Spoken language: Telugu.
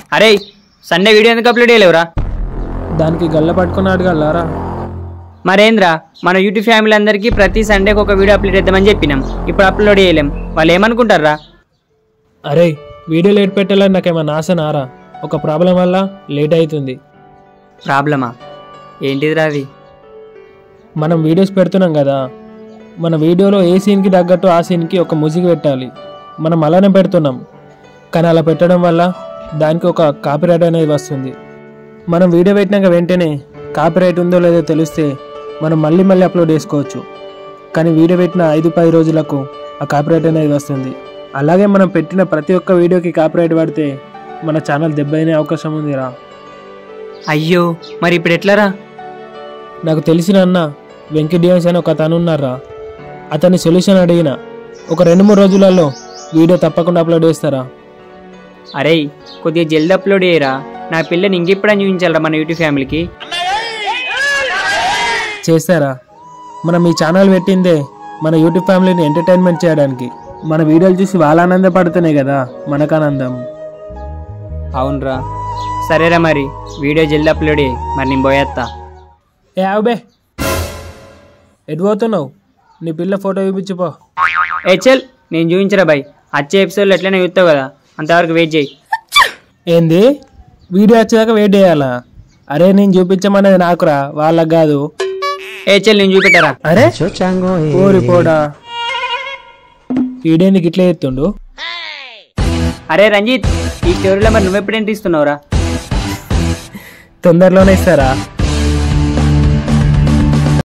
అరే సండే వీడియో ఎందుకు అప్లోడ్ చేయలేవురా దానికి గల్ల పట్టుకుని అడగలరా మరేంద్రా మన యూట్యూబ్ ఫ్యామిలీ అందరికీ ప్రతి సండేకి ఒక వీడియో అప్లోడ్ చేద్దామని చెప్పినాం ఇప్పుడు అప్లోడ్ చేయలేం వాళ్ళు ఏమనుకుంటారా అరే వీడియో లేట్ పెట్టాలని నాకేమన్నా ఆశనారా ఒక ప్రాబ్లం వల్ల లేట్ అవుతుంది ప్రాబ్లమా ఏంటిదిరా అది మనం వీడియోస్ పెడుతున్నాం కదా మన వీడియోలో ఏ సీన్కి తగ్గట్టు ఆ సీన్కి ఒక మ్యూజిక్ పెట్టాలి మనం అలానే పెడుతున్నాం కానీ అలా పెట్టడం వల్ల దానికి ఒక కాపీరైట్ అనేది వస్తుంది మనం వీడియో పెట్టినాక వెంటనే కాపీరైట్ ఉందో లేదో తెలిస్తే మనం మళ్ళీ మళ్ళీ అప్లోడ్ చేసుకోవచ్చు కానీ వీడియో పెట్టిన ఐదు పది రోజులకు ఆ కాపీరైట్ అనేది వస్తుంది అలాగే మనం పెట్టిన ప్రతి ఒక్క వీడియోకి కాపీరైట్ పడితే మన ఛానల్ దెబ్బైనే అవకాశం ఉందిరా అయ్యో మరి ఇప్పుడు ఎట్లరా నాకు తెలిసిన అన్న వెంకీ డియన్స్ అని ఒక అతను ఉన్నారా అతని సొల్యూషన్ అడిగిన ఒక రెండు మూడు రోజులలో వీడియో తప్పకుండా అప్లోడ్ చేస్తారా అరే కొద్దిగా జల్దీ అప్లోడ్ చేయరా నా పిల్లని ఇంకెప్పుడని చూపించాలరా మన యూట్యూబ్ ఫ్యామిలీకి చేస్తారా మనం ఈ ఛానల్ పెట్టిందే మన యూట్యూబ్ ఫ్యామిలీని ఎంటర్టైన్మెంట్ చేయడానికి మన వీడియోలు చూసి వాళ్ళ ఆనందపడుతున్నాయి కదా మనకు ఆనందం అవునరా సరేరా మరి వీడియో జల్దీ అప్లోడ్ చేయి మరి నేను పోయేస్తా ఏ ఆవుబే ఎటు పోతున్నావు నీ పిల్ల ఫోటో చూపించిపో ఏ చల్ నేను చూపించరా బాయ్ వచ్చే ఎపిసోడ్లో ఎట్లయినా చూస్తావు కదా అంతవరకు వెయిట్ చేయి ఏంది వీడియో వచ్చేదాకా వెయిట్ చేయాలా అరే నేను చూపించమనేది నాకురా వాళ్ళకి కాదు ఏ చల్ నేను చూపెట్టారా అరే ఓరి పోడా ఈడేందుకు ఇట్లా ఎత్తుండు అరే రంజిత్ ఈ స్టోరీలో మరి నువ్వెప్పుడు ఎంట్రీ ఇస్తున్నావురా తొందరలోనే ఇస్తారా